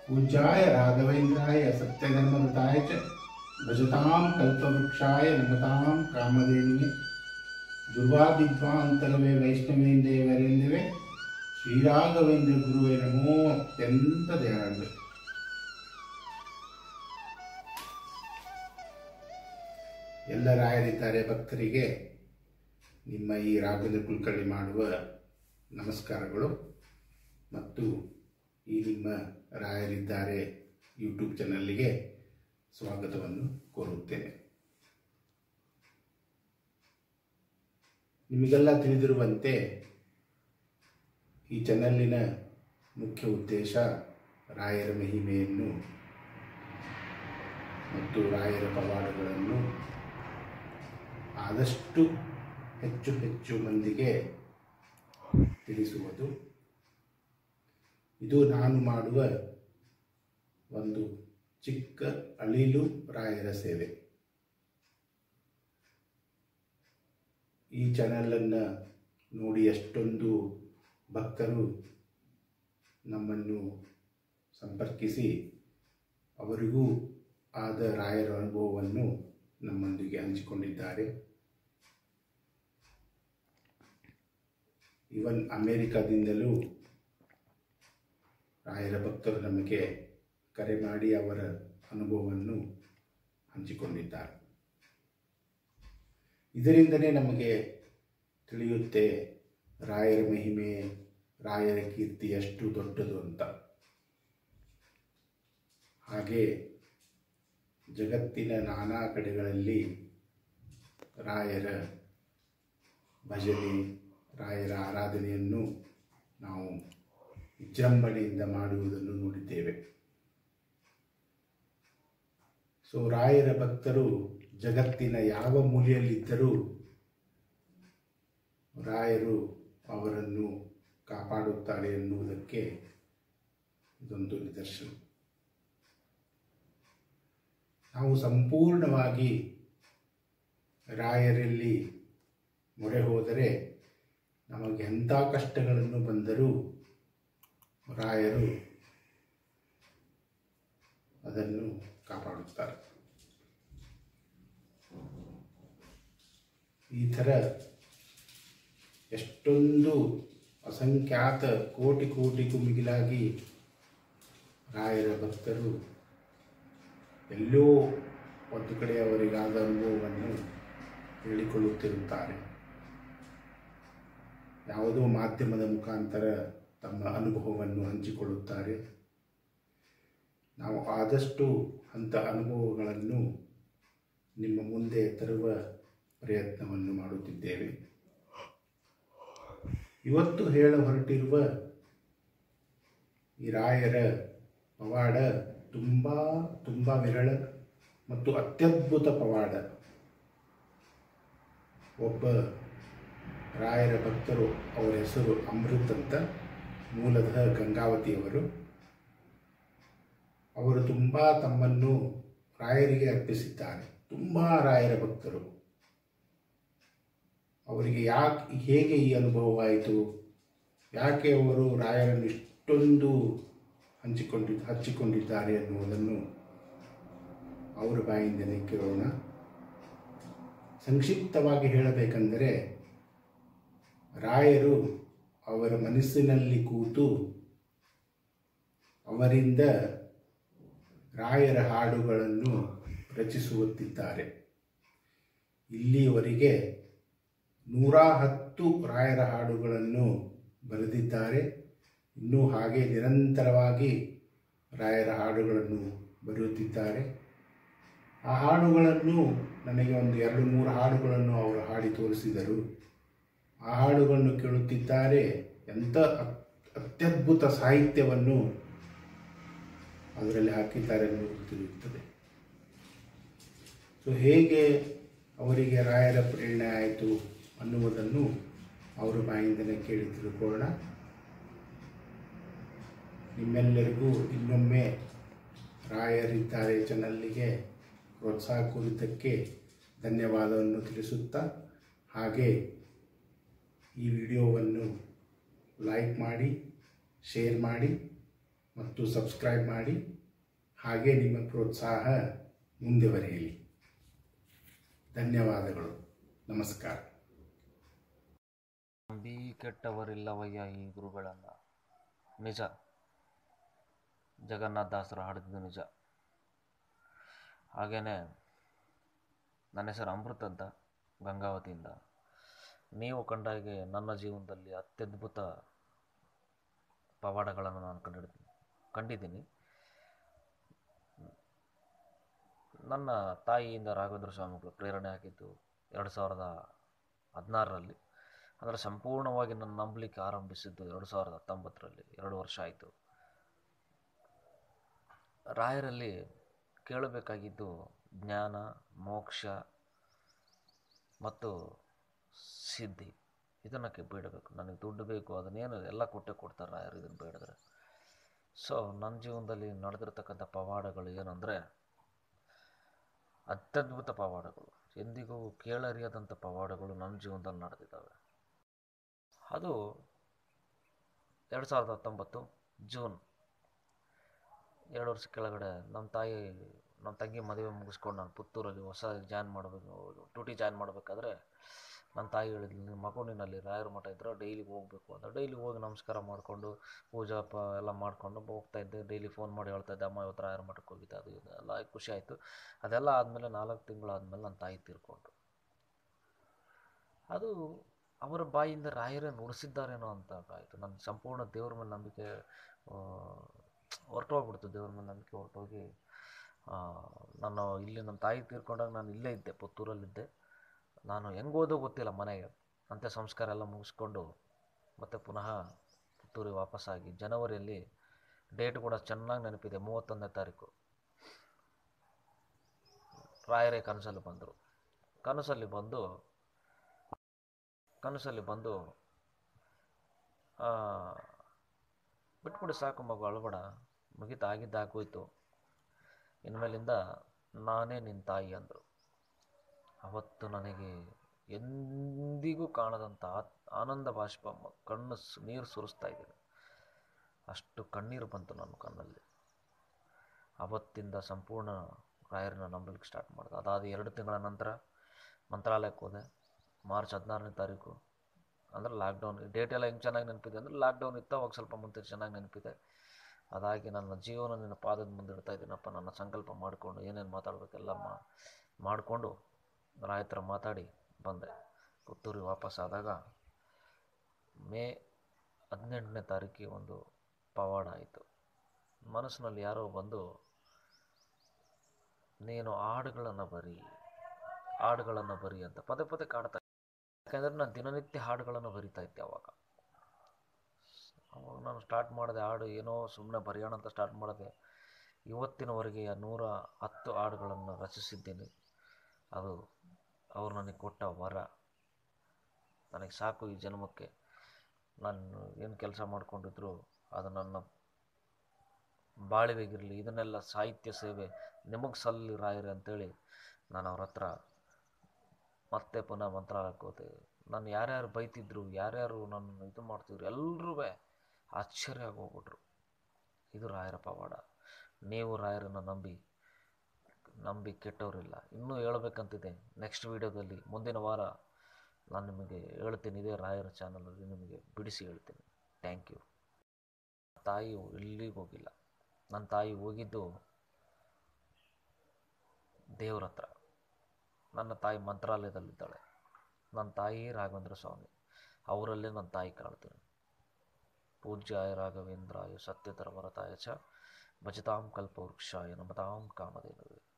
पूज्याय राघवेन्द्राय सत्यधर्मवृताय च भजतां कल्पवृक्षाय नमतां कामधेनुवे ದುರ್ವಾದಿಧ್ವಾಂತರವೇ ವೈಷ್ಣವೇಂದೇ ವರೆಂದಿವೆ ಶ್ರೀರಾಘವೇಂದ್ರ ಗುರುವೇ ನಮೋ ಅತ್ಯಂತ ದಯಾಳು ಎಲ್ಲ ರಾಯರಿದ್ದಾರೆ ಭಕ್ತರಿಗೆ ನಿಮ್ಮ ಈ ರಾಘವೇಂದ್ರ ಕುಲಕರ್ಣಿ ಮಾಡುವ ನಮಸ್ಕಾರಗಳು ಮತ್ತು ಈ ನಿಮ್ಮ ರಾಯರಿದ್ದಾರೆ ಯೂಟ್ಯೂಬ್ ಚಾನಲ್ಗೆ ಸ್ವಾಗತವನ್ನು ಕೋರುತ್ತೇನೆ ನಿಮಗೆಲ್ಲ ತಿಳಿದಿರುವಂತೆ ಈ ಚಾನಲ್ಲಿನ ಮುಖ್ಯ ಉದ್ದೇಶ ರಾಯರ ಮಹಿಮೆಯನ್ನು ಮತ್ತು ರಾಯರ ಪವಾಡಗಳನ್ನು ಆದಷ್ಟು ಹೆಚ್ಚು ಹೆಚ್ಚು ಮಂದಿಗೆ ತಿಳಿಸುವುದು ಇದು ನಾನು ಮಾಡುವ ಒಂದು ಚಿಕ್ಕ ಅಳಿಲು ರಾಯರ ಸೇವೆ ಈ ಚಾನಲನ್ನು ನೋಡಿ ಎಷ್ಟೊಂದು ಭಕ್ತರು ನಮ್ಮನ್ನು ಸಂಪರ್ಕಿಸಿ ಅವರಿಗೂ ಆದ ರಾಯರ ಅನುಭವವನ್ನು ನಮ್ಮೊಂದಿಗೆ ಹಂಚಿಕೊಂಡಿದ್ದಾರೆ ಇವನ್ ಅಮೇರಿಕಾದಿಂದಲೂ ರಾಯರ ಭಕ್ತರು ನಮಗೆ ಕರೆ ಮಾಡಿ ಅವರ ಅನುಭವವನ್ನು ಹಂಚಿಕೊಂಡಿದ್ದಾರೆ ಇದರಿಂದಲೇ ನಮಗೆ ತಿಳಿಯುತ್ತೆ ರಾಯರ ಮಹಿಮೆ ರಾಯರ ಕೀರ್ತಿ ಎಷ್ಟು ದೊಡ್ಡದು ಅಂತ ಹಾಗೆ ಜಗತ್ತಿನ ನಾನಾ ಕಡೆಗಳಲ್ಲಿ ರಾಯರ ಭಜನೆ ರಾಯರ ಆರಾಧನೆಯನ್ನು ನಾವು ವಿಜೃಂಭಣೆಯಿಂದ ಮಾಡುವುದನ್ನು ನೋಡಿದ್ದೇವೆ ಸೊ ರಾಯರ ಭಕ್ತರು ಜಗತ್ತಿನ ಯಾವ ಮೂಲೆಯಲ್ಲಿದ್ದರೂ ರಾಯರು ಅವರನ್ನು ಕಾಪಾಡುತ್ತಾರೆ ಎನ್ನುವುದಕ್ಕೆ ಇದೊಂದು ನಿದರ್ಶನ ನಾವು ಸಂಪೂರ್ಣವಾಗಿ ರಾಯರಲ್ಲಿ ಮೊರೆ ಹೋದರೆ ನಮಗೆ ಎಂಥ ಕಷ್ಟಗಳನ್ನು ಬಂದರೂ ರಾಯರು ಅದನ್ನು ಕಾಪಾಡುತ್ತಾರೆ ಈ ಥರ ಎಷ್ಟೊಂದು ಅಸಂಖ್ಯಾತ ಕೋಟಿ ಕೋಟಿಗೂ ಮಿಗಿಲಾಗಿ ರಾಯರ ಭಕ್ತರು ಎಲ್ಲೋ ಒಂದು ಕಡೆ ಅವರಿಗಾದ ಅನುಭವವನ್ನು ಹೇಳಿಕೊಳ್ಳುತ್ತಿರುತ್ತಾರೆ ಯಾವುದೋ ಮಾಧ್ಯಮದ ಮುಖಾಂತರ ತಮ್ಮ ಅನುಭವವನ್ನು ಹಂಚಿಕೊಳ್ಳುತ್ತಾರೆ ನಾವು ಆದಷ್ಟು ಅಂಥ ಅನುಭವಗಳನ್ನು ನಿಮ್ಮ ಮುಂದೆ ತರುವ ಪ್ರಯತ್ನವನ್ನು ಮಾಡುತ್ತಿದ್ದೇವೆ ಇವತ್ತು ಹೇಳ ಹೊರಟಿರುವ ಈ ರಾಯರ ಪವಾಡ ತುಂಬ ತುಂಬ ವಿರಳ ಮತ್ತು ಅತ್ಯದ್ಭುತ ಪವಾಡ ಒಬ್ಬ ರಾಯರ ಭಕ್ತರು ಅವರ ಹೆಸರು ಅಮೃತ್ ಅಂತ ಮೂಲತಃ ಗಂಗಾವತಿಯವರು ಅವರು ತುಂಬ ತಮ್ಮನ್ನು ರಾಯರಿಗೆ ಅರ್ಪಿಸಿದ್ದಾರೆ ತುಂಬ ರಾಯರ ಭಕ್ತರು ಅವರಿಗೆ ಯಾಕೆ ಹೇಗೆ ಈ ಅನುಭವವಾಯಿತು ಯಾಕೆ ಅವರು ರಾಯರನ್ನು ಇಷ್ಟೊಂದು ಹಂಚಿಕೊಂಡಿ ಹಚ್ಚಿಕೊಂಡಿದ್ದಾರೆ ಎನ್ನುವುದನ್ನು ಅವರ ಬಾಯಿಂದಲೇ ಕೇಳೋಣ ಸಂಕ್ಷಿಪ್ತವಾಗಿ ಹೇಳಬೇಕೆಂದರೆ ರಾಯರು ಅವರ ಮನಸ್ಸಿನಲ್ಲಿ ಕೂತು ಅವರಿಂದ ರಾಯರ ಹಾಡುಗಳನ್ನು ರಚಿಸುತ್ತಿದ್ದಾರೆ ಇಲ್ಲಿಯವರೆಗೆ ನೂರ ಹತ್ತು ರಾಯರ ಹಾಡುಗಳನ್ನು ಬರೆದಿದ್ದಾರೆ ಇನ್ನೂ ಹಾಗೆ ನಿರಂತರವಾಗಿ ರಾಯರ ಹಾಡುಗಳನ್ನು ಬರೆಯುತ್ತಿದ್ದಾರೆ ಆ ಹಾಡುಗಳನ್ನು ನನಗೆ ಒಂದು ಎರಡು ಮೂರು ಹಾಡುಗಳನ್ನು ಅವರು ಹಾಡಿ ತೋರಿಸಿದರು ಆ ಹಾಡುಗಳನ್ನು ಕೇಳುತ್ತಿದ್ದಾರೆ ಎಂಥ ಅತ್ಯದ್ಭುತ ಸಾಹಿತ್ಯವನ್ನು ಅದರಲ್ಲಿ ಹಾಕಿದ್ದಾರೆ ಅನ್ನೋದು ತಿಳಿಯುತ್ತದೆ ಸೊ ಹೇಗೆ ಅವರಿಗೆ ರಾಯರ ಪ್ರೇರಣೆ ಆಯಿತು ಅನ್ನುವುದನ್ನು ಅವರ ಬಾಯಿಂದಲೇ ಕೇಳಿ ತಿಳ್ಕೊಳ್ಳೋಣ ನಿಮ್ಮೆಲ್ಲರಿಗೂ ಇನ್ನೊಮ್ಮೆ ರಾಯರಿದ್ದಾರೆ ಚಾನಲ್ಲಿಗೆ ಪ್ರೋತ್ಸಾಹ ಕೋರಿದ್ದಕ್ಕೆ ಧನ್ಯವಾದವನ್ನು ತಿಳಿಸುತ್ತಾ ಹಾಗೆ ಈ ವಿಡಿಯೋವನ್ನು ಲೈಕ್ ಮಾಡಿ ಶೇರ್ ಮಾಡಿ ಮತ್ತು ಸಬ್ಸ್ಕ್ರೈಬ್ ಮಾಡಿ ಹಾಗೆ ನಿಮ್ಮ ಪ್ರೋತ್ಸಾಹ ಮುಂದುವರಿಯಲಿ ಧನ್ಯವಾದಗಳು ನಮಸ್ಕಾರ ನಂಬಿ ಕೆಟ್ಟವರಿಲ್ಲವಯ್ಯ ಈ ಗುರುಗಳನ್ನು ನಿಜ ಜಗನ್ನಾಥ ದಾಸರು ಹಾಡಿದ್ದು ನಿಜ ಹಾಗೆಯೇ ನನ್ನ ಹೆಸರು ಅಮೃತ್ ಅಂತ ಗಂಗಾವತಿಯಿಂದ ನೀವು ಕಂಡಾಗೆ ನನ್ನ ಜೀವನದಲ್ಲಿ ಅತ್ಯದ್ಭುತ ಪವಾಡಗಳನ್ನು ನಾನು ಕಂಡಿಡ್ತೀನಿ ಕಂಡಿದ್ದೀನಿ ನನ್ನ ತಾಯಿಯಿಂದ ರಾಘವೇಂದ್ರ ಸ್ವಾಮಿಗಳು ಪ್ರೇರಣೆ ಆಗಿದ್ದು ಎರಡು ಸಾವಿರದ ಹದಿನಾರರಲ್ಲಿ ಅಂದರೆ ಸಂಪೂರ್ಣವಾಗಿ ನನ್ನ ನಂಬಲಿಕ್ಕೆ ಆರಂಭಿಸಿದ್ದು ಎರಡು ಸಾವಿರದ ಹತ್ತೊಂಬತ್ತರಲ್ಲಿ ಎರಡು ವರ್ಷ ಆಯಿತು ರಾಯರಲ್ಲಿ ಕೇಳಬೇಕಾಗಿದ್ದು ಜ್ಞಾನ ಮೋಕ್ಷ ಮತ್ತು ಸಿದ್ಧಿ ಇದನ್ನಕ್ಕೆ ಬೇಡಬೇಕು ನನಗೆ ದುಡ್ಡು ಬೇಕು ಅದನ್ನೇನು ಎಲ್ಲ ಕೊಟ್ಟೆ ಕೊಡ್ತಾರೆ ರಾಯರು ಇದನ್ನು ಬೇಡಿದ್ರೆ ಸೊ ನನ್ನ ಜೀವನದಲ್ಲಿ ನಡೆದಿರ್ತಕ್ಕಂಥ ಪವಾಡಗಳು ಏನಂದರೆ ಅತ್ಯದ್ಭುತ ಪವಾಡಗಳು ಎಂದಿಗೂ ಕೇಳರಿಯದಂಥ ಪವಾಡಗಳು ನನ್ನ ಜೀವನದಲ್ಲಿ ನಡೆದಿದ್ದಾವೆ ಅದು ಎರಡು ಸಾವಿರದ ಹತ್ತೊಂಬತ್ತು ಜೂನ್ ಎರಡು ವರ್ಷ ಕೆಳಗಡೆ ನಮ್ಮ ತಾಯಿ ನಮ್ಮ ತಂಗಿ ಮದುವೆ ಮುಗಿಸ್ಕೊಂಡು ನಾನು ಪುತ್ತೂರಲ್ಲಿ ಹೊಸ ಜಾಯ್ನ್ ಮಾಡಬೇಕು ಡ್ಯೂಟಿ ಜಾಯ್ನ್ ಮಾಡಬೇಕಾದ್ರೆ ನನ್ನ ತಾಯಿ ಹೇಳಿದ್ಲು ನಿಮ್ಮ ಮಗು ನೀನಲ್ಲಿ ರಾಯರ ಮಠ ಇದ್ರೆ ಡೈಲಿ ಹೋಗಬೇಕು ಅಂತ ಡೈಲಿ ಹೋಗಿ ನಮಸ್ಕಾರ ಮಾಡಿಕೊಂಡು ಪೂಜಾ ಪ ಎಲ್ಲ ಮಾಡಿಕೊಂಡು ಹೋಗ್ತಾಯಿದ್ದೆ ಡೈಲಿ ಫೋನ್ ಮಾಡಿ ಹೇಳ್ತಾಯಿದ್ದೆ ಅಮ್ಮ ಇವತ್ತು ರಾಯರ ಮಠಕ್ಕೆ ಹೋಗಿದ್ದೆ ಅದು ಇದು ಎಲ್ಲ ಖುಷಿ ಆಯಿತು ಅದೆಲ್ಲ ಆದಮೇಲೆ ನಾಲ್ಕು ತಿಂಗಳಾದಮೇಲೆ ನನ್ನ ತಾಯಿ ತೀರ್ಕೊಂಡ್ರು ಅದು ಅವರ ಬಾಯಿಂದ ರಾಯರೇ ನುಡಿಸಿದ್ದಾರೇನೋ ಅಂತ ಆಯಿತು ನನ್ನ ಸಂಪೂರ್ಣ ದೇವ್ರ ಮೇಲೆ ನಂಬಿಕೆ ಹೊರಟೋಗ್ಬಿಡ್ತು ದೇವ್ರ ಮೇಲೆ ನಂಬಿಕೆ ಹೊರಟೋಗಿ ನಾನು ಇಲ್ಲಿ ನನ್ನ ತಾಯಿ ತೀರ್ಕೊಂಡಾಗ ನಾನು ಇಲ್ಲೇ ಇದ್ದೆ ಪುತ್ತೂರಲ್ಲಿದ್ದೆ ನಾನು ಹೆಂಗೆ ಓದೋ ಗೊತ್ತಿಲ್ಲ ಮನೆಗೆ ಅಂತ್ಯ ಸಂಸ್ಕಾರ ಎಲ್ಲ ಮುಗಿಸ್ಕೊಂಡು ಮತ್ತೆ ಪುನಃ ಪುತ್ತೂರಿಗೆ ವಾಪಸ್ಸಾಗಿ ಜನವರಿಯಲ್ಲಿ ಡೇಟ್ ಕೂಡ ಚೆನ್ನಾಗಿ ನೆನಪಿದೆ ಮೂವತ್ತೊಂದನೇ ತಾರೀಕು ರಾಯರೇ ಕನಸಲ್ಲಿ ಬಂದರು ಕನಸಲ್ಲಿ ಬಂದು ಕನಸಲ್ಲಿ ಬಂದು ಬಿಟ್ಬಿಡು ಸಾಕು ಮಗು ಅಳಬೇಡ ಮುಗಿತು ಆಗಿದ್ದು ಆಗೋಯ್ತು ಇನ್ಮೇಲಿಂದ ನಾನೇ ನಿನ್ನ ತಾಯಿ ಅಂದರು ಅವತ್ತು ನನಗೆ ಎಂದಿಗೂ ಕಾಣದಂಥ ಆನಂದ ಬಾಷ್ಪ ಕಣ್ಣು ನೀರು ಸುರಿಸ್ತಾ ಇದ್ದೀನಿ ಅಷ್ಟು ಕಣ್ಣೀರು ಬಂತು ನನ್ನ ಕಣ್ಣಲ್ಲಿ ಅವತ್ತಿಂದ ಸಂಪೂರ್ಣ ರಾಯರನ್ನ ನಂಬಲಿಕ್ಕೆ ಸ್ಟಾರ್ಟ್ ಮಾಡಿದೆ ಅದಾದ ಎರಡು ತಿಂಗಳ ನಂತರ ಮಂತ್ರಾಲಯಕ್ಕೆ ಹೋದೆ ಮಾರ್ಚ್ ಹದಿನಾರನೇ ತಾರೀಕು ಅಂದರೆ ಲಾಕ್ಡೌನ್ ಡೇಟ್ ಎಲ್ಲ ಹೆಂಗೆ ಚೆನ್ನಾಗಿ ನೆನಪಿದೆ ಅಂದರೆ ಲಾಕ್ಡೌನ್ ಇತ್ತು ಅವಾಗ ಸ್ವಲ್ಪ ಮುಂದೆ ಚೆನ್ನಾಗಿ ನೆನಪಿದೆ ಅದಾಗಿ ನನ್ನ ಜೀವನ ನಿನ್ನ ಪಾದದ ಮುಂದೆ ಇಡ್ತಾ ಇದ್ದೀನಪ್ಪ ನನ್ನ ಸಂಕಲ್ಪ ಮಾಡಿಕೊಂಡು ಏನೇನು ಮಾತಾಡಬೇಕೆಲ್ಲ ಮಾ ಮಾಡಿಕೊಂಡು ರಾಯ ಹತ್ರ ಮಾತಾಡಿ ಬಂದೆ ಪುತ್ತೂರಿಗೆ ವಾಪಸ್ ಆದಾಗ ಮೇ ಹದಿನೆಂಟನೇ ತಾರೀಕಿಗೆ ಒಂದು ಪವಾಡ ಆಯಿತು ಮನಸ್ಸಿನಲ್ಲಿ ಯಾರೋ ಬಂದು ನೀನು ಹಾಡುಗಳನ್ನು ಬರಿ ಹಾಡುಗಳನ್ನು ಬರಿ ಅಂತ ಪದೇ ಪದೇ ಕಾಡ್ತಾ ಯಾಕಂದರೆ ನಾನು ದಿನನಿತ್ಯ ಹಾಡುಗಳನ್ನು ಬರಿತಾ ಇದ್ದೆ ಅವಾಗ ಅವಾಗ ನಾನು ಸ್ಟಾರ್ಟ್ ಮಾಡಿದೆ ಹಾಡು ಏನೋ ಸುಮ್ಮನೆ ಬರೆಯೋಣ ಅಂತ ಸ್ಟಾರ್ಟ್ ಮಾಡಿದೆ ಇವತ್ತಿನವರೆಗೆ ನೂರ ಹತ್ತು ಹಾಡುಗಳನ್ನು ರಚಿಸಿದ್ದೀನಿ ಅದು ಅವರು ನನಗೆ ಕೊಟ್ಟ ವರ ನನಗೆ ಸಾಕು ಈ ಜನ್ಮಕ್ಕೆ ನಾನು ಏನು ಕೆಲಸ ಮಾಡ್ಕೊಂಡಿದ್ರು ಅದು ನನ್ನ ಬಾಳಿವೆಗಿರಲಿ ಇದನ್ನೆಲ್ಲ ಸಾಹಿತ್ಯ ಸೇವೆ ನಿಮಗೆ ಸಲ್ಲಿ ರಾಯರೇ ಅಂತೇಳಿ ನಾನು ಅವ್ರ ಹತ್ರ ಮತ್ತೆ ಪುನಃ ಮಂತ್ರಾಲಯಕ್ಕೆ ಹೋದೆ ನಾನು ಯಾರ್ಯಾರು ಬೈತಿದ್ರು ಯಾರ್ಯಾರು ನನ್ನ ಇದು ಮಾಡ್ತಿದ್ರು ಎಲ್ಲರೂ ಆಶ್ಚರ್ಯ ಆಗೋಗ್ಬಿಟ್ರು ಇದು ರಾಯರ ಪವಾಡ ನೀವು ರಾಯರನ್ನು ನಂಬಿ ನಂಬಿ ಕೆಟ್ಟವರಿಲ್ಲ ಇನ್ನೂ ಹೇಳ್ಬೇಕಂತಿದೆ ನೆಕ್ಸ್ಟ್ ವೀಡಿಯೋದಲ್ಲಿ ಮುಂದಿನ ವಾರ ನಾನು ನಿಮಗೆ ಹೇಳ್ತೀನಿ ಇದೇ ರಾಯರ ಚಾನಲಲ್ಲಿ ನಿಮಗೆ ಬಿಡಿಸಿ ಹೇಳ್ತೀನಿ ಥ್ಯಾಂಕ್ ಯು ತಾಯಿ ಎಲ್ಲಿಗೂ ಹೋಗಿಲ್ಲ ನನ್ನ ತಾಯಿ ಹೋಗಿದ್ದು ದೇವ್ರ ಹತ್ರ ನನ್ನ ತಾಯಿ ಮಂತ್ರಾಲಯದಲ್ಲಿದ್ದಾಳೆ ನನ್ನ ತಾಯಿ ರಾಘವೇಂದ್ರ ಸ್ವಾಮಿ ಅವರಲ್ಲೇ ನನ್ನ ತಾಯಿ ಕಾಣ್ತೀನಿ ಪೂಜ್ಯಾಯ ರಾಘವೇಂದ್ರಾಯ ಸತ್ಯಧರ್ಮರತಾಯ ಚ ಭಜತಾಂ ಕಲ್ಪವೃಕ್ಷಾಯ ನಮತಾಂ ಕಾಮಧೇನವೇ